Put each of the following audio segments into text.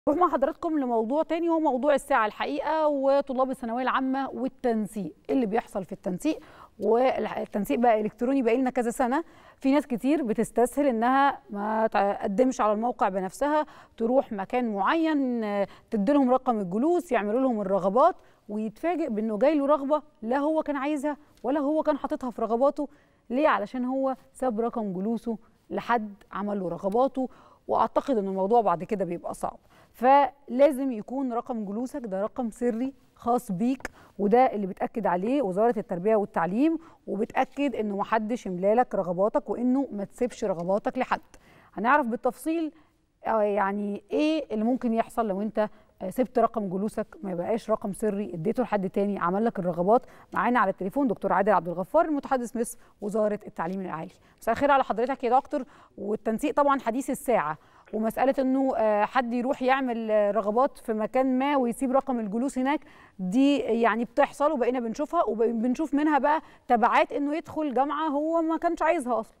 نروح مع حضراتكم لموضوع تاني هو موضوع الساعة الحقيقة وطلاب الثانوية العامة والتنسيق إيه اللي بيحصل في التنسيق والتنسيق بقى إلكتروني بقى لنا كذا سنة في ناس كتير بتستسهل إنها ما تقدمش على الموقع بنفسها تروح مكان معين تديلهم رقم الجلوس يعملوا لهم الرغبات ويتفاجئ بإنه جاي له رغبة لا هو كان عايزها ولا هو كان حاططها في رغباته ليه علشان هو ساب رقم جلوسه لحد عمل له رغباته واعتقد ان الموضوع بعد كده بيبقى صعب فلازم يكون رقم جلوسك ده رقم سري خاص بيك وده اللي بتاكد عليه وزاره التربيه والتعليم وبتاكد انه محدش يملالك رغباتك وانه ما تسيبش رغباتك لحد هنعرف بالتفصيل يعني ايه اللي ممكن يحصل لو انت سبت رقم جلوسك ما يبقاش رقم سري اديته لحد تاني عمل لك الرغبات معانا على التليفون دكتور عادل عبد الغفار المتحدث باسم وزاره التعليم العالي مساء الخير على حضرتك يا دكتور والتنسيق طبعا حديث الساعه ومساله انه حد يروح يعمل رغبات في مكان ما ويسيب رقم الجلوس هناك دي يعني بتحصل وبقينا بنشوفها وبنشوف منها بقى تبعات انه يدخل جامعه هو ما كانش عايزها اصلا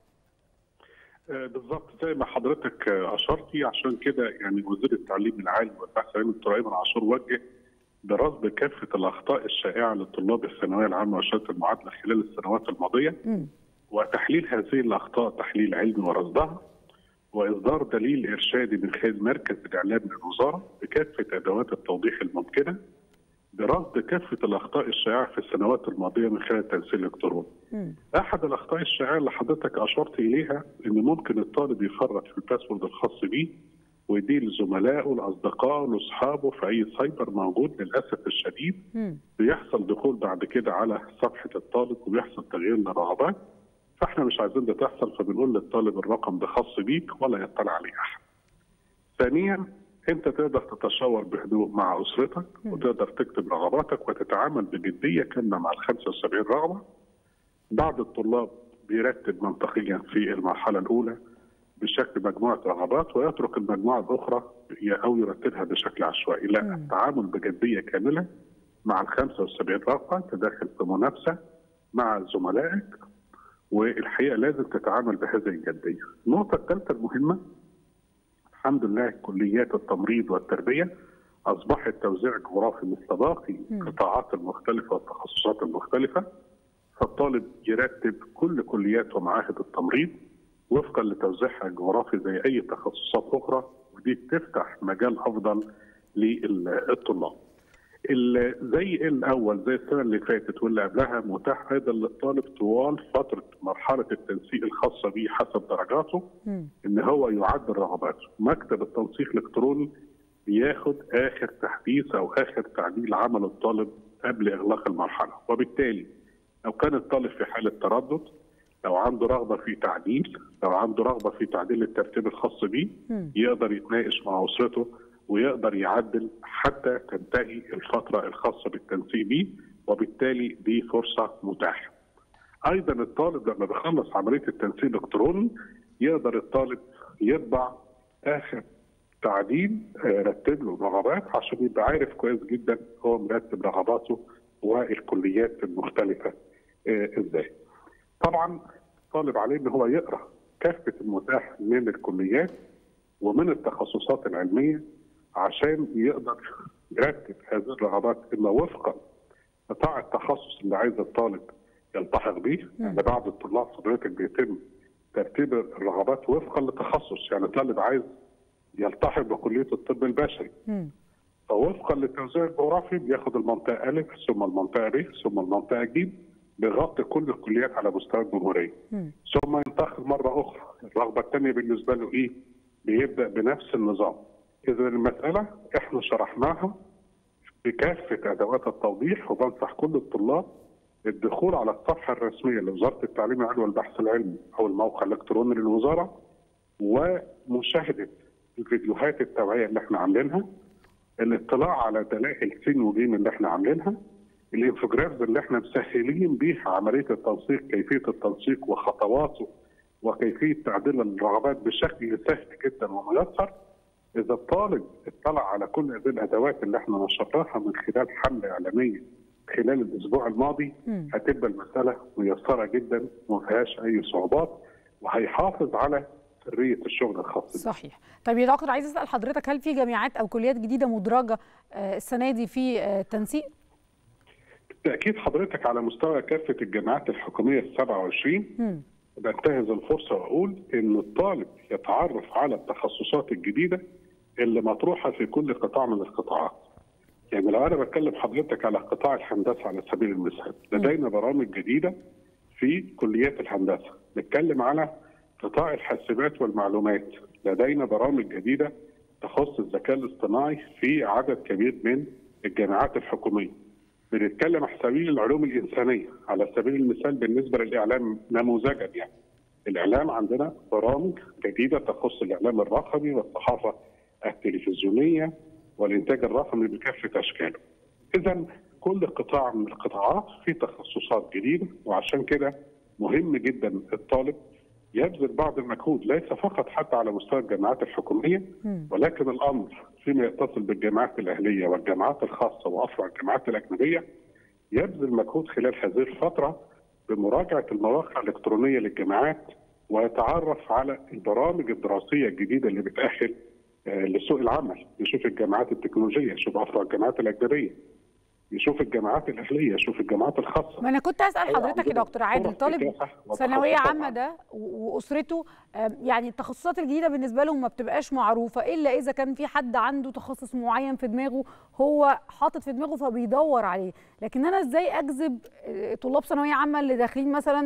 بالظبط زي ما حضرتك اشرتي عشان كده يعني وزير التعليم العالي والبحث العلمي الدكتور ايمن عاشور وجه برصد كافه الاخطاء الشائعه لطلاب الثانويه العامه وشهاده المعادله خلال السنوات الماضيه م. وتحليل هذه الاخطاء تحليل علمي ورصدها واصدار دليل ارشادي من خلال مركز الاعلام للوزاره بكافه ادوات التوضيح الممكنه برصد كافه الاخطاء الشائعه في السنوات الماضيه من خلال التنسيق الالكتروني. احد الاخطاء الشائعه اللي حضرتك اشرت اليها ان ممكن الطالب يفرط في الباسورد الخاص بيه ويديه لزملائه لاصدقائه لاصحابه في اي سايبر موجود للاسف الشديد م. بيحصل دخول بعد كده على صفحه الطالب وبيحصل تغيير للرغبات فاحنا مش عايزين ده تحصل فبنقول للطالب الرقم ده خاص بيك ولا يطلع عليه احد. ثانيا انت تقدر تتشاور بهدوء مع اسرتك وتقدر تكتب رغباتك وتتعامل بجديه كامله مع ال 75 رغبه. بعض الطلاب بيرتب منطقيا في المرحله الاولى بشكل مجموعه رغبات ويترك المجموعه الاخرى او يرتبها بشكل عشوائي، لا التعامل بجديه كامله مع ال 75 رغبه تداخل في منافسه مع زملائك والحقيقه لازم تتعامل بهذه الجديه. النقطه الثالثه المهمه الحمد لله كليات التمريض والتربيه اصبحت توزيع جغرافي مثل باقي القطاعات المختلفه والتخصصات المختلفه فالطالب يرتب كل كليات ومعاهد التمريض وفقا لتوزيعها الجغرافي زي اي تخصصات اخرى ودي بتفتح مجال افضل للطلاب. زي الاول زي السنه اللي فاتت واللي قبلها متاح ايضا للطالب طوال فتره مرحله التنسيق الخاصه به حسب درجاته م. ان هو يعدل رغباته، مكتب التنسيق الالكتروني بياخد اخر تحديث او اخر تعديل عمل الطالب قبل اغلاق المرحله، وبالتالي لو كان الطالب في حاله تردد لو عنده رغبه في تعديل، لو عنده رغبه في تعديل الترتيب الخاص به يقدر يتناقش مع اسرته ويقدر يعدل حتى تنتهي الفترة الخاصة بالتنسيق به وبالتالي دي فرصة متاحة. أيضا الطالب لما بيخلص عملية التنسيق الإلكتروني يقدر الطالب يطبع آخر تعديل رتب له رغبات عشان يبقى عارف كويس جدا هو مرتب رغباته والكليات المختلفة ازاي. طبعا طالب عليه ان هو يقرا كافة المتاح من الكليات ومن التخصصات العلميه عشان يقدر يرتب هذه الرغبات اما وفقا قطاع التخصص اللي عايز الطالب يلتحق به يعني بعض الطلاب حضرتك بيتم ترتيب الرغبات وفقا للتخصص يعني الطالب عايز يلتحق بكليه الطب البشري فوفقا للتوزيع الجغرافي بياخد المنطقه الف ثم المنطقه ب ثم المنطقه ج بيغطي كل الكليات على مستوى الجمهوريه ثم ينتقل مره اخرى الرغبه الثانيه بالنسبه له ايه؟ بيبدا بنفس النظام اذا المساله احنا شرحناها بكافه ادوات التوضيح وبنصح كل الطلاب الدخول على الصفحه الرسميه لوزاره التعليم العالي والبحث العلمي او الموقع الالكتروني للوزاره ومشاهده الفيديوهات التوعيه اللي احنا عاملينها الاطلاع على دلائل سين وجيم اللي احنا عاملينها الانفوجرافز اللي احنا مسهلين بيها عمليه التنسيق كيفيه التنسيق وخطواته وكيفيه تعديل الرغبات بشكل سهل جدا وميسر اذا الطالب اطلع على كل هذه الادوات اللي احنا نشرناها من خلال حمله اعلاميه خلال الاسبوع الماضي م. هتبقى المساله ميسره جدا وما فيهاش اي صعوبات وهيحافظ على سريه الشغل الخاص بيه. صحيح طيب يا دكتور عايز اسال حضرتك هل في جامعات او كليات جديده مدرجه آه، السنه دي في آه، التنسيق بالتاكيد حضرتك على مستوى كافه الجامعات الحكوميه ال 27 مم. بنتهز الفرصه واقول ان الطالب يتعرف على التخصصات الجديده اللي مطروحه في كل قطاع من القطاعات. يعني لو انا بتكلم حضرتك على قطاع الهندسه على سبيل المثال، لدينا برامج جديده في كليات الهندسه، نتكلم على قطاع الحاسبات والمعلومات، لدينا برامج جديده تخص الذكاء الاصطناعي في عدد كبير من الجامعات الحكوميه. بنتكلم على سبيل العلوم الانسانيه على سبيل المثال بالنسبه للاعلام نموذجا يعني الاعلام عندنا برامج جديده تخص الاعلام الرقمي والصحافه التلفزيونيه والانتاج الرقمي بكافه اشكاله. اذا كل قطاع من القطاعات في تخصصات جديده وعشان كده مهم جدا الطالب يبذل بعض المجهود ليس فقط حتى على مستوى الجامعات الحكوميه مم. ولكن الامر فيما يتصل بالجامعات الاهليه والجامعات الخاصه وافرع الجامعات الاجنبيه يبذل مجهود خلال هذه الفتره بمراجعه المواقع الالكترونيه للجامعات ويتعرف على البرامج الدراسيه الجديده اللي بتاهل آه، لسوق العمل، يشوف الجامعات التكنولوجيه، يشوف افرع الجامعات الاجنبيه، يشوف الجامعات الاهليه، يشوف الجامعات الخاصه. ما انا كنت اسال أيوة، حضرتك يا عندنا دكتور عادل فرص طالب كفاح ثانويه وتخصصات عامه ده و- واسرته آم، يعني التخصصات الجديده بالنسبه لهم ما بتبقاش معروفه الا اذا كان في حد عنده تخصص معين في دماغه هو حاطط في دماغه فبيدور عليه لكن انا ازاي اجذب آه، طلاب ثانويه عامه اللي داخلين مثلا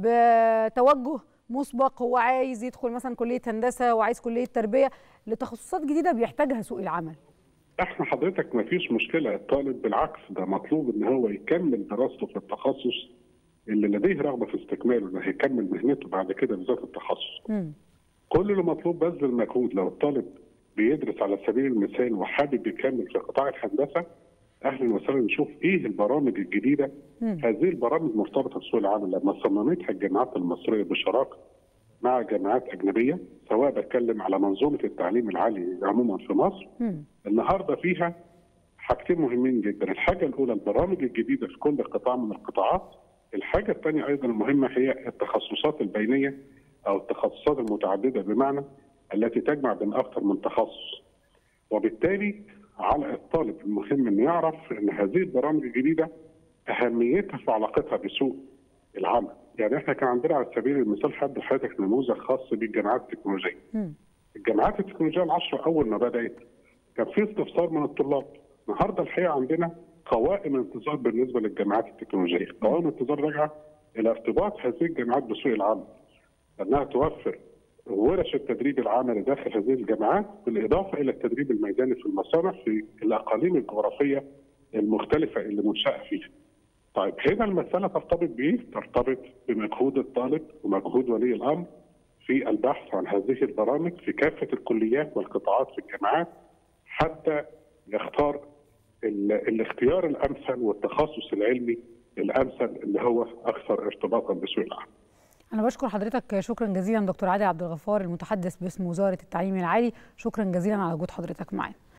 بتوجه مسبق هو عايز يدخل مثلا كليه هندسه وعايز كليه تربيه لتخصصات جديده بيحتاجها سوق العمل احنا حضرتك ما فيش مشكله الطالب بالعكس ده مطلوب ان هو يكمل دراسته في التخصص اللي لديه رغبه في استكماله انه هيكمل مهنته بعد كده بذات التخصص. مم. كل اللي مطلوب بذل مجهود لو الطالب بيدرس على سبيل المثال وحابب يكمل في قطاع الهندسه اهلا وسهلا نشوف ايه البرامج الجديده مم. هذه البرامج مرتبطه بسوق العمل لما صممتها الجامعات المصريه بشراكه مع جامعات اجنبيه سواء بتكلم على منظومه التعليم العالي عموما في مصر مم. النهارده فيها حاجتين مهمين جدا، الحاجه الاولى البرامج الجديده في كل قطاع من القطاعات، الحاجه الثانيه ايضا المهمه هي التخصصات البينيه او التخصصات المتعدده بمعنى التي تجمع بين اكثر من تخصص. وبالتالي على الطالب المهم انه يعرف ان هذه البرامج الجديده اهميتها في علاقتها بسوق العمل، يعني احنا كان عندنا على سبيل المثال حد حضرتك نموذج خاص بالجامعات التكنولوجيه. مم. الجامعات التكنولوجيه العشره اول ما بدات كان في استفسار من الطلاب النهارده الحقيقه عندنا قوائم انتظار بالنسبه للجامعات التكنولوجيه، قوائم انتظار راجعه الى ارتباط هذه الجامعات بسوق العمل انها توفر ورش التدريب العملي داخل هذه الجامعات بالاضافه الى التدريب الميداني في المصانع في الاقاليم الجغرافيه المختلفه اللي منشاه فيها. طيب هنا المساله ترتبط بايه؟ ترتبط بمجهود الطالب ومجهود ولي الامر في البحث عن هذه البرامج في كافه الكليات والقطاعات في الجامعات حتى يختار ال- الاختيار الامثل والتخصص العلمي الامثل اللي هو اكثر ارتباطا بسوق العمل. أنا بشكر حضرتك شكرا جزيلا دكتور عادل عبد الغفار المتحدث باسم وزارة التعليم العالي شكرا جزيلا على وجود حضرتك معانا